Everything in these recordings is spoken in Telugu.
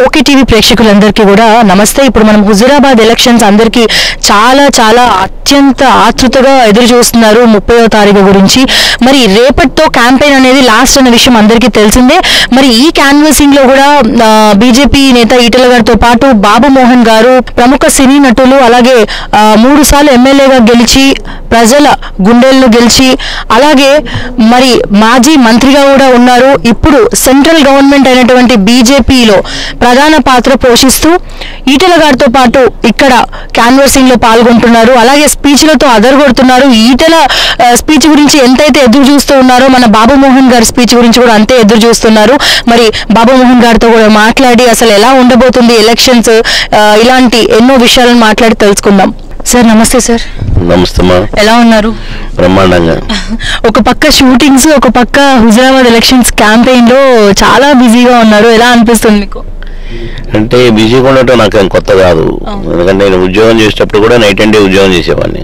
ఓకే టీవీ ప్రేక్షకులందరికీ కూడా నమస్తే ఇప్పుడు మనం హుజురాబాద్ ఎలక్షన్స్ అందరికీ చాలా చాలా అత్యంత ఆతృతగా ఎదురు చూస్తున్నారు ముప్పైవ తారీఖు గురించి మరి రేపటితో క్యాంపెయిన్ అనేది లాస్ట్ అన్న విషయం అందరికీ తెలిసిందే మరి ఈ క్యాన్వసింగ్ లో కూడా బీజేపీ నేత ఈటల గారితో పాటు బాబు మోహన్ గారు ప్రముఖ సినీ నటులు అలాగే ఆ, మూడు సార్లు ఎమ్మెల్యేగా గెలిచి ప్రజల గుండెలను గెలిచి అలాగే మరి మాజీ మంత్రిగా కూడా ఉన్నారు ఇప్పుడు సెంట్రల్ గవర్నమెంట్ అయినటువంటి బీజేపీలో ప్రధాన పాత్ర పోషిస్తూ ఈటల గారితో పాటు ఇక్కడ క్యాన్వర్సింగ్ లో పాల్గొంటున్నారు అలాగే స్పీచ్లతో అదరగొడుతున్నారు ఈటల స్పీచ్ గురించి ఎంతైతే ఎదురు చూస్తూ ఉన్నారో మన బాబు మోహన్ గారి స్పీచ్ గురించి కూడా అంతే ఎదురు చూస్తున్నారు మరి బాబు మోహన్ గారితో కూడా మాట్లాడి అసలు ఎలా ఉండబోతుంది ఎలక్షన్స్ ఇలాంటి ఎన్నో విషయాలను మాట్లాడి తెలుసుకుందాం సార్ నమస్తే సార్ నమస్తమా ఎలా ఉన్నారు బ్రహ్మాండంగా ఒక పక్క షూటింగ్స్ ఒక పక్క హుజరాబాద్ ఎలక్షన్స్ క్యాంపెయిన్ లో చాలా బిజీగా ఉన్నారు ఎలా అనిపిస్తుంది మీకు అంటే బిజీగా ఉండటం నాకు ఏం కొత్త కాదు ఎందుకంటే నేను ఉద్యోగం చేసేటప్పుడు కూడా నైట్ అండ్ డే ఉద్యోగం చేసేవాడిని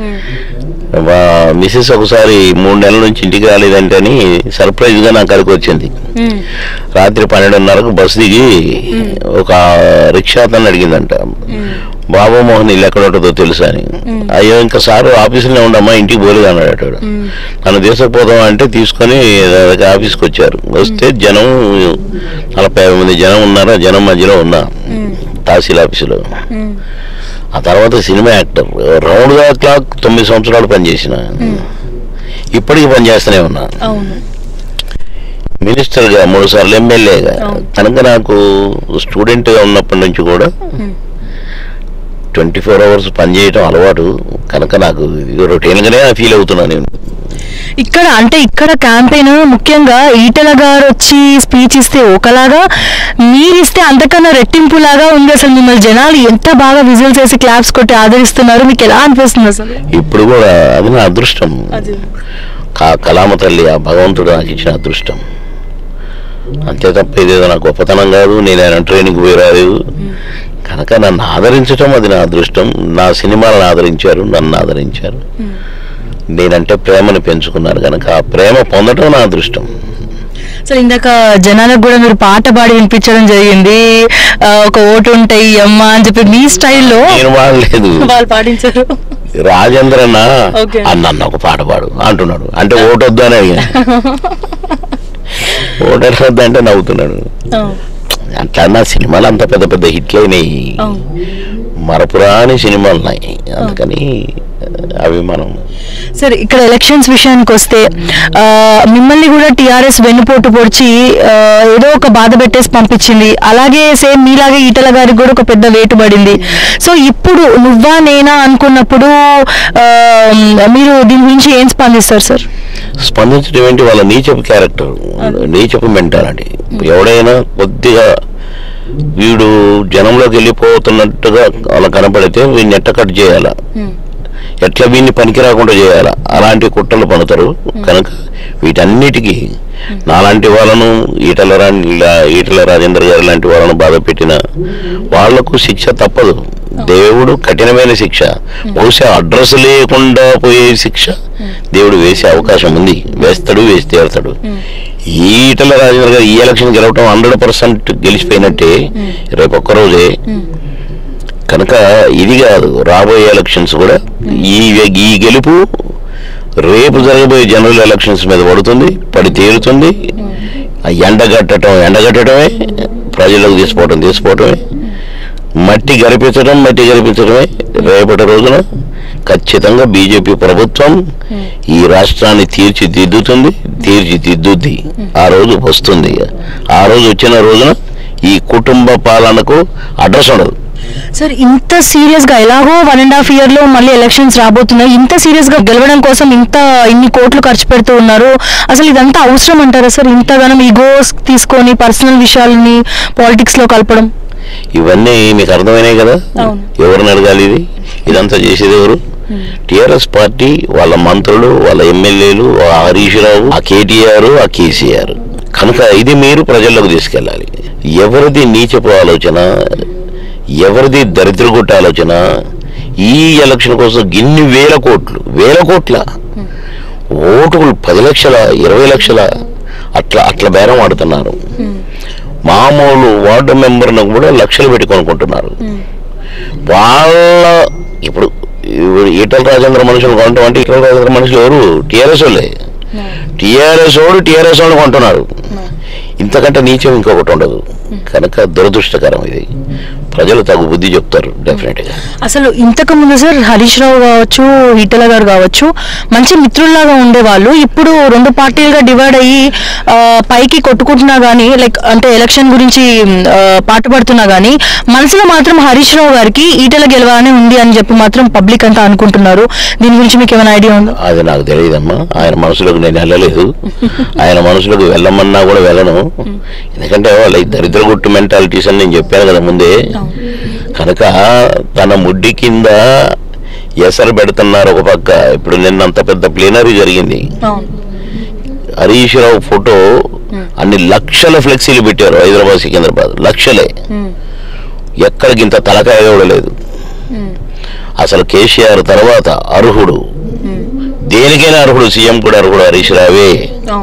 మా మిస్సెస్ ఒకసారి మూడు నెలల నుంచి ఇంటికి రాలేదంటేని సర్ప్రైజ్ గా నా కరకు వచ్చింది రాత్రి పన్నెండున్నరకు బస్సు దిగి ఒక రిక్షా అతను అడిగిందంట బాబు మోహన్ ఇల్లు ఎక్కడ ఉంటుందో తెలుసా అని అయ్యో ఇంకా సారు ఆఫీసులో ఉండమ్మా ఇంటికి పోలేదు అన్నాడు అటు నన్ను తీసుకుపోదాం అంటే తీసుకొని ఆఫీస్కి వచ్చారు వస్తే జనం నలభై యాభై మంది జనం ఉన్నారు ఆ జనం మధ్యలో ఉన్నా తహసీల్ ఆఫీసులో ఆ తర్వాత సినిమా యాక్టర్ రౌండ్ గా క్లాక్ తొమ్మిది సంవత్సరాలు పనిచేసిన ఇప్పటికి పనిచేస్తూనే ఉన్నా అవును మినిస్టర్గా మూడు సార్లు ఎమ్మెల్యేగా అవును. కనుక నాకు స్టూడెంట్గా ఉన్నప్పటి నుంచి కూడా ట్వంటీ ఫోర్ అవర్స్ పనిచేయటం అలవాటు కనుక నాకు ఇది రొటీన్గానే ఫీల్ అవుతున్నాను నేను ఇక్కడ అంటే ఇక్కడ క్యాంపెయిన్ ముఖ్యంగా ఈటల గారు వచ్చి స్పీచ్ ఇస్తే ఒకలాగా మీరిస్తే అంతకన్నా రెట్టింపులాగా ఉంది అసలు మిమ్మల్ని జనాలు ఎంత బాగా విజువల్స్ వేసి క్లాప్స్ కొట్టి ఆదరిస్తున్నారు మీకు ఎలా అనిపిస్తుంది అసలు ఇప్పుడు కూడా అది నా అదృష్టం కా కలామ తల్లి ఆ భగవంతుడు నాకు ఇచ్చిన అదృష్టం అంతే తప్ప ఇదేదో నా గొప్పతనం కాదు నేను ఆయన ట్రైనింగ్ పోయి రాలేదు కనుక నన్ను ఆదరించడం అది నా అదృష్టం నా సినిమాలను ఆదరించారు నన్ను ఆదరించారు నేనంటే ప్రేమను పెంచుకున్నారు కనుక ఆ ప్రేమ పొందడం నా అదృష్టం సరే ఇందాక జనాలకు కూడా మీరు పాట పాడి వినిపించడం జరిగింది ఆ, ఒక ఓటు ఉంటాయి అమ్మ అని చెప్పి మీ స్టైల్లో నేను వాడలేదు వాళ్ళు పాటించారు రాజేంద్రన్న Okay. అన్న ఒక పాట పాడు అంటున్నాడు అంటే ఓటు వద్దు అని అడిగాను ఓటు ఎట్లా వద్దు అంటే నవ్వుతున్నాడు అట్లా నా సినిమాలు అంత పెద్ద పెద్ద హిట్లు అయినాయి మరపురాని సినిమాలు ఉన్నాయి అందుకని అవి మనం సరే ఇక్కడ ఎలక్షన్స్ విషయానికి వస్తే ఆ, మిమ్మల్ని కూడా టిఆర్ఎస్ వెన్నుపోటు పొడిచి ఆ, ఏదో ఒక బాధ పెట్టేసి పంపించింది అలాగే సేమ్ మీలాగే ఈటల గారికి కూడా ఒక పెద్ద వేటు పడింది సో ఇప్పుడు నువ్వా నేనా అనుకున్నప్పుడు ఆ, మీరు దీని గురించి ఏం స్పందిస్తారు సార్ స్పందించడం ఏంటి వాళ్ళ నీచపు క్యారెక్టర్ నీచపు మెంటాలిటీ ఎవడైనా కొద్దిగా వీడు జనంలోకి వెళ్ళిపోతున్నట్టుగా అలా కనపడితే వీడిని ఎట్ట కట్ చేయాలా ఎట్లా వీడిని పనికి రాకుండా చేయాలా అలాంటి కుట్రలు పడతారు కనుక వీటన్నిటికీ నాలాంటి వాళ్ళను ఈటల రా ఈటల రాజేంద్ర గారు లాంటి వాళ్ళను బాధ పెట్టిన వాళ్లకు శిక్ష తప్పదు దేవుడు కఠినమైన శిక్ష బహుశా అడ్రస్ లేకుండా పోయే శిక్ష దేవుడు వేసే అవకాశం ఉంది వేస్తాడు వేసి తీరుతాడు ఈ ఈటల రాజేంద్ర గారు ఈ ఎలక్షన్ గెలవటం హండ్రెడ్ పర్సెంట్ గెలిచిపోయినట్టే రేపు ఒక్కరోజే కనుక ఇది కాదు రాబోయే ఎలక్షన్స్ కూడా ఈ ఈ గెలుపు రేపు జరగబోయే జనరల్ ఎలక్షన్స్ మీద పడుతుంది పడి తీరుతుంది ఆ ఎండగట్టడం ఎండగట్టడమే ప్రజలకు తీసుకోవటం తీసుకోవటమే మట్టి గరిపించడం మట్టి గరిపించడమే రేపటి రోజున ఖచ్చితంగా బీజేపీ ప్రభుత్వం ఈ రాష్ట్రాన్ని తీర్చిదిద్దుతుంది తీర్చిదిద్దుద్ది ఆ రోజు వస్తుంది ఆ రోజు వచ్చిన రోజున ఈ కుటుంబ పాలనకు అడ్రస్ ఉండదు సార్ ఇంత సీరియస్ గా ఎలాగో వన్ అండ్ హాఫ్ ఇయర్ లో మళ్ళీ ఎలక్షన్స్ రాబోతున్నాయి ఇంత సీరియస్ గా గెలవడం కోసం ఇంత ఇన్ని కోట్లు ఖర్చు పెడుతూ ఉన్నారు అసలు ఇదంతా అవసరం అంటారా సార్ ఇంతగానం ఈగోస్ తీసుకొని పర్సనల్ విషయాలని పాలిటిక్స్ లో కలపడం ఇవన్నీ మీకు అర్థమైనాయి కదా అవును. ఎవరిని అడగాలి ఇది ఇదంతా చేసేది ఎవరు టిఆర్ఎస్ పార్టీ వాళ్ళ మంత్రులు వాళ్ళ ఎమ్మెల్యేలు ఆ హరీష్ రావు ఆ కేటీఆర్ ఆ కేసీఆర్ కనుక ఇది మీరు ప్రజల్లోకి తీసుకెళ్ళాలి ఎవరిది నీచపు ఆలోచన ఎవరిది దరిద్రగుట్ట ఆలోచన ఈ ఎలక్షన్ కోసం ఇన్ని వేల కోట్లు వేల కోట్ల ఓటులు పది లక్షల ఇరవై లక్షల అట్లా అట్లా బేరం ఆడుతున్నారు మామూలు వార్డు మెంబర్ను కూడా లక్షలు పెట్టి కొనుక్కుంటున్నారు వాళ్ళ ఇప్పుడు ఇప్పుడు ఈటల రాజేంద్ర మనుషులు కొంటాం అంటే ఈటల రాజేంద్ర మనుషులు ఎవరు టీఆర్ఎస్ వాళ్ళే టీఆర్ఎస్ వాడు టీఆర్ఎస్ వాళ్ళు కొంటున్నారు ఇంతకంటే నీచం ఇంకొకటి ఉండదు కనుక దురదృష్టకరం ఇది ప్రజలు తగు బుద్ధి చెప్తారు డెఫినెట్గా అసలు ఇంతకు ముందు సార్ హరీష్ రావు కావచ్చు ఈటల గారు కావచ్చు మంచి మిత్రుల్లాగా ఉండేవాళ్ళు ఇప్పుడు రెండు పార్టీలుగా డివైడ్ అయ్యి ఆ, పైకి కొట్టుకుంటున్నా కానీ లైక్ అంటే ఎలక్షన్ గురించి ఆ, పాటుపడుతున్నా కానీ మనసులో మాత్రం హరీష్ రావు గారికి ఈటల గెలవాలని ఉంది అని చెప్పి మాత్రం పబ్లిక్ అంతా అనుకుంటున్నారు దీని గురించి మీకు ఏమైనా ఐడియా ఉందా అది నాకు తెలియదమ్మా ఆయన మనసులోకి నేను వెళ్ళలేదు ఆయన మనసులోకి వెళ్ళమన్నా కూడా వెళ్ళను ఎందుకంటే వాళ్ళ ఈ దరిద్ర గుట్టు మెంటాలిటీస్ అని నేను చెప్పాను కదా ముందే కనుక తన ముడ్డి కింద ఎసరు పెడుతున్నారు ఒక పక్క ఇప్పుడు నిన్న అంత పెద్ద ప్లేనరీ జరిగింది హరీష్ రావు ఫోటో అన్ని లక్షల ఫ్లెక్సీలు పెట్టారు హైదరాబాద్ సికింద్రాబాద్ లక్షలే ఎక్కడికి ఇంత తలకాయ కూడా లేదు అసలు కేసీఆర్ తర్వాత అర్హుడు దేనికైనా అర్హుడు సీఎం కూడా అర్హుడు హరీష్ రావే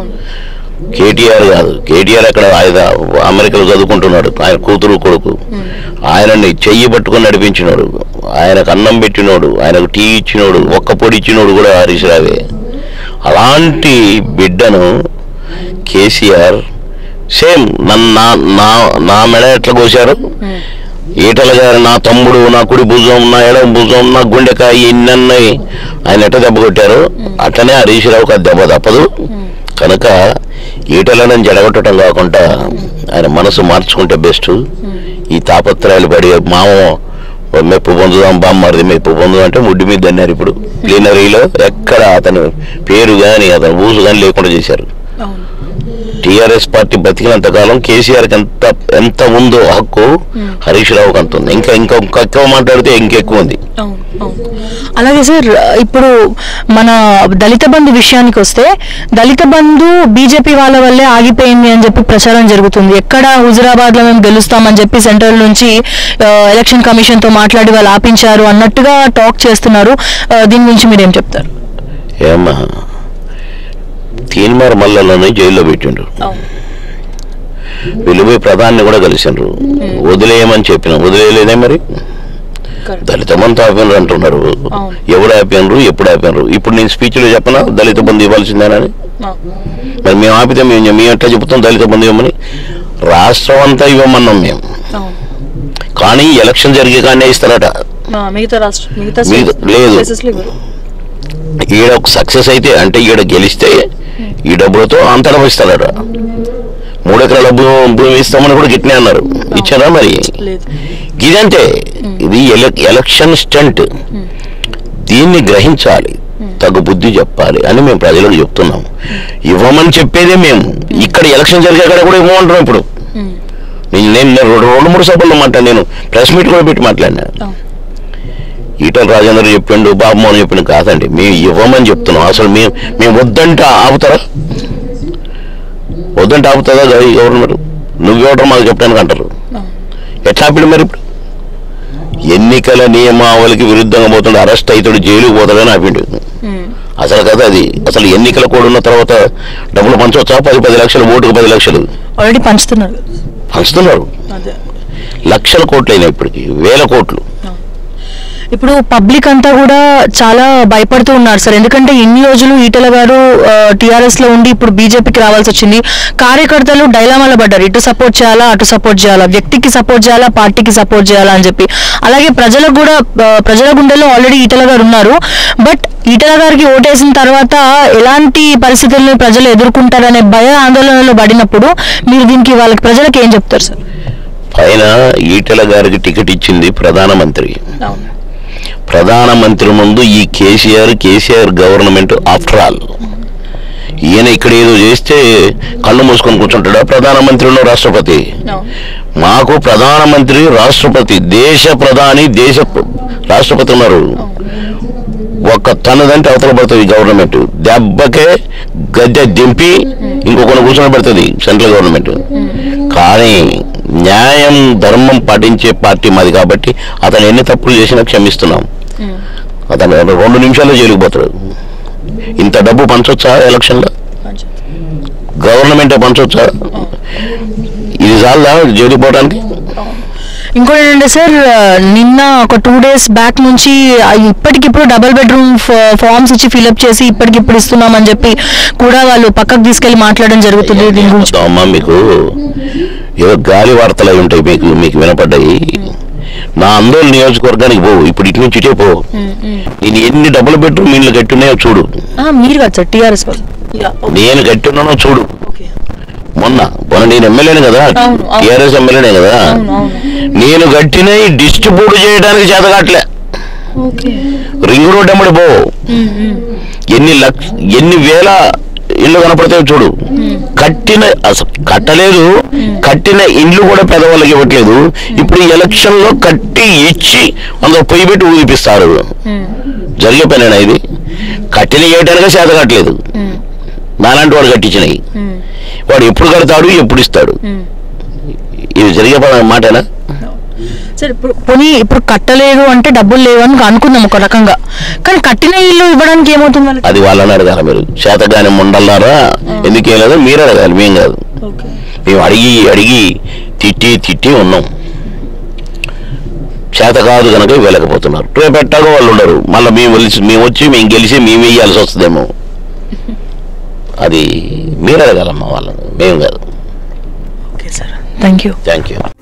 కేటీఆర్ కాదు కేటీఆర్ అక్కడ ఆయన అమెరికాలో చదువుకుంటున్నాడు ఆయన కూతురు కొడుకు ఆయనని చెయ్యి పట్టుకొని నడిపించినోడు ఆయనకు అన్నం పెట్టినోడు ఆయనకు టీ ఇచ్చినోడు ఒక్క పొడి ఇచ్చినోడు కూడా హరీష్ రావే అలాంటి బిడ్డను కేసీఆర్ సేమ్ నన్ను నా నా నా మెడ ఎట్లా కోశారు ఈటల గారు నా తమ్ముడు నా కుడి భుజం నా ఎడమ భుజం నా గుండెకాయ ఇన్నన్నాయి ఆయన ఎట్ట దెబ్బ కొట్టారు అట్లనే హరీష్ రావుకి ఆ దెబ్బ తప్పదు కనుక ఈటలను జడగొట్టడం కాకుండా ఆయన మనసు మార్చుకుంటే బెస్ట్ ఈ తాపత్రయాలు పడి మామ మెప్పు పొందుదాం బామ్మరిది మెప్పు పొందుదాం అంటే ముడ్డి మీద అన్నారు ఇప్పుడు ప్లీనరీలో ఎక్కడ అతని పేరు కానీ అతని ఊసు కానీ లేకుండా చేశారు టిఆర్ఎస్ పార్టీ బతికినంత కాలం కేసీఆర్కి ఎంత ఎంత ఉందో హక్కు హరీష్ రావుకి అంత ఉంది ఇంకా ఇంకా ఇంకా ఎక్కువ మాట్లాడితే ఇంకెక్కువ ఉంది అలాగే సార్ ఇప్పుడు మన దళిత బంధు విషయానికి వస్తే దళిత బంధు బీజేపీ వాళ్ళ వల్లే ఆగిపోయింది అని చెప్పి ప్రచారం జరుగుతుంది ఎక్కడ హుజురాబాద్ లో మేము గెలుస్తామని చెప్పి సెంట్రల్ నుంచి ఆ, ఎలక్షన్ కమిషన్ తో మాట్లాడి వాళ్ళు ఆపించారు అన్నట్టుగా టాక్ చేస్తున్నారు ఆ, దీని గురించి మీరేం చెప్తారు ఏమ్మా తీన్మార్ మల్లలని జైల్లో పెట్టిండ్రు వెలుబోయి ప్రధాన్ని కూడా కలిసిండ్రు వదిలేయమని చెప్పిన వదిలేయలేదే మరి దళిత బంధు ఆపినరు అంటున్నారు ఎవడు ఆపినరు ఎప్పుడు ఆపినరు ఇప్పుడు నేను స్పీచ్లో చెప్పనా దళిత బంధు ఇవ్వాల్సిందేనని మరి మేము ఆపితే మేము మేము ఎట్లా చెప్తాం దళిత బంధు ఇవ్వమని రాష్ట్రం అంతా ఇవ్వమన్నాం మేము కానీ ఎలక్షన్ జరిగే కానీ ఇస్తారట మిగతా రాష్ట్ర మిగతా మిగతా- లేదు. ఈడ సక్సెస్ అయితే అంటే ఈడ గెలిస్తే ఈ డబ్బులతో అంత డబ్బు ఇస్తారట మూడు ఎకరాల భూ- భూమి ఇస్తామని కూడా గిట్నే అన్నారు ఇచ్చారా మరి లేదు ఇదంతే ఇది ఎల- ఎలక్షన్ స్టంట్ దీన్ని గ్రహించాలి తగు బుద్ధి చెప్పాలి అని మేము ప్రజలకు చెప్తున్నాం ఇవ్వమని చెప్పేదే మేము ఇక్కడ ఎలక్షన్ జరిగే కాడ కూడా ఇవ్వమంటున్నాం ఇప్పుడు నేను నేను నేను రెండు రెండు మూడు సభల్లో మాట్లాడి నేను ప్రెస్ మీట్ కూడా పెట్టి మాట్లాడినా ఈటల రాజేందర్ చెప్పిండు బాబు మోహన్ చెప్పిండు కాదండి మేము ఇవ్వమని చెప్తున్నాం అసలు మేము మేము వద్దంటే ఆపుతారా వద్దంటే ఆపుతుందా గవ- గవర్నమెంట్ నువ్వు ఇవ్వడం మాకు చెప్పడానికి అంటారు ఎట్లా ఆపిడు మరి ఇప్పుడు ఎన్నికల నియమావళికి విరుద్ధంగా పోతుండే అరెస్ట్ అవుతాడు జైలుకి పోతాడని ఆపిండు అసలు కదా అది అసలు ఎన్నికల కోడ్ ఉన్న తర్వాత డబ్బులు పంచవచ్చా పది పది లక్షలు ఓటుకు పది లక్షలు ఆల్రెడీ పంచుతున్నారు పంచుతున్నారు అదే లక్షల కోట్లు అయినాయి ఇప్పటికి వేల కోట్లు ఇప్పుడు పబ్లిక్ అంతా కూడా చాలా భయపడుతూ ఉన్నారు సార్ ఎందుకంటే ఇన్ని రోజులు ఈటల గారు టీఆర్ఎస్ లో ఉండి ఇప్పుడు బీజేపీకి రావాల్సి వచ్చింది కార్యకర్తలు డైలామాలో పడ్డారు ఇటు సపోర్ట్ చేయాలా అటు సపోర్ట్ చేయాలా వ్యక్తికి సపోర్ట్ చేయాలా పార్టీకి సపోర్ట్ చేయాలా అని చెప్పి అలాగే ప్రజలకు కూడా ఆ, ప్రజల గుండెల్లో ఆల్రెడీ ఈటల గారు ఉన్నారు బట్ ఈటల గారికి ఓటేసిన తర్వాత ఎలాంటి పరిస్థితులను ప్రజలు ఎదుర్కొంటారనే భయ ఆందోళనలో పడినప్పుడు మీరు దీనికి వాళ్ళకి ప్రజలకు ఏం చెప్తారు సార్ పైన ఈటెల గారికి టికెట్ ఇచ్చింది ప్రధానమంత్రి ప్రధానమంత్రి ముందు ఈ KCR KCR government after all ఈయన ఇక్కడ ఏదో చేస్తే కళ్ళు మూసుకొని కూర్చుంటాడా ప్రధానమంత్రి ఉన్న రాష్ట్రపతి మాకు ప్రధానమంత్రి రాష్ట్రపతి దేశ ప్రధాని దేశ ప్ర- రాష్ట్రపతి ఉన్నారు ఒక్క తనదంటే అవతల పడుతుంది గవర్నమెంట్ దెబ్బకే గద్దె దింపి ఇంకొకరిని కూర్చొని పెడుతుంది సెంట్రల్ గవర్నమెంట్ కానీ న్యాయం ధర్మం పాటించే పార్టీ మాది కాబట్టి అతను ఎన్ని తప్పులు చేసినా క్షమిస్తున్నాం అతను రెండు నిమిషాల్లో జైలుకు పోతాడు ఇంత డబ్బు పంచొచ్చా ఎలక్షన్లో గవర్నమెంటే పంచొచ్చా ఇది ఇది చాలదా జైలుకి పోవడానికి ఇంకోటి ఏంటంటే సార్ నిన్న ఒక టూ డేస్ బ్యాక్ నుంచి ఆ ఇప్పటికిప్పుడు డబుల్ బెడ్రూమ్ ఫార్మ్స్ ఇచ్చి ఫిల్అప్ చేసి ఇప్పటికిప్పుడు ఇస్తున్నామని చెప్పి కూడా వాళ్ళు పక్కకు తీసుకెళ్లి మాట్లాడడం జరుగుతుంది దీని గురించి మొత్తం అమ్మ మీకు ఏదో గాలి వార్తలు అయి ఉంటాయి మీకు మీకు వినపడ్డాయి నా ఆందోళన నియోజకవర్గానికి పోవు ఇప్పుడు ఇటు నుంచి ఇటే పో నేను ఎన్ని డబుల్ బెడ్రూమ్ ఇల్లు కట్టున్నాయో చూడు ఆ, మీరు కాదు సార్ టీఆర్ఎస్ వాళ్ళు నేను కట్టున్నానో చూడు మొన్న మొన్న నేను ఎమ్మెల్యేనే కదా అవును, అవును. టీఆర్ఎస్ ఎమ్మెల్యేనే కదా అవును, అవును. నేను కట్టినవి డిస్ట్రిబ్యూట్ చేయడానికి చేత కావట్లే ఓకే రింగ్ రోడ్ ఎమ్మడి పో ఎన్ని లక్ష ఎన్ని వేల ఇల్లు కనపడతాయో చూడు కట్టిన అసలు కట్టలేదు కట్టిన ఇండ్లు కూడా పెదవాళ్ళకి ఇవ్వట్లేదు ఇప్పుడు ఈ ఎలక్షన్ లో కట్టి ఇచ్చి అందులో పొయ్యి పెట్టి ఊగిపిస్తారు జరిగే పనేనా ఇది కట్టిన చేయటానికే చేత కట్టలేదు నాలాంటి వాడు కట్టించినవి వాడు ఎప్పుడు కడతాడు ఎప్పుడు ఇస్తాడు ఇది జరిగే పని మాటేనా సార్ ఇప్పుడు పోనీ ఇప్పుడు కట్టలేదు అంటే డబ్బులు లేవు అని అనుకుందాం ఒక రకంగా కానీ కట్టిన ఇల్లు ఇవ్వడానికి ఏమవుతుంది వాళ్ళకి అది వాళ్ళని అడగాలి మీరు చేతగానే ఉండన్నారా ఎందుకు లేదు మీరు అడగాలి మేం కాదు ఓకే మేము అడిగి అడిగి తిట్టి తిట్టి ఉన్నాం చేత కాదు కనుక వెళ్ళకపోతున్నారు రేపు ఎట్టాగో వాళ్ళు ఉండరు మళ్ళీ మేము వెళ్ళి మేము వచ్చి మేము గెలిచి మేము వేయాల్సి వస్తుందేమో అది మీరు అడగాలమ్మా వాళ్ళని మేము కాదు okay sir thank you thank you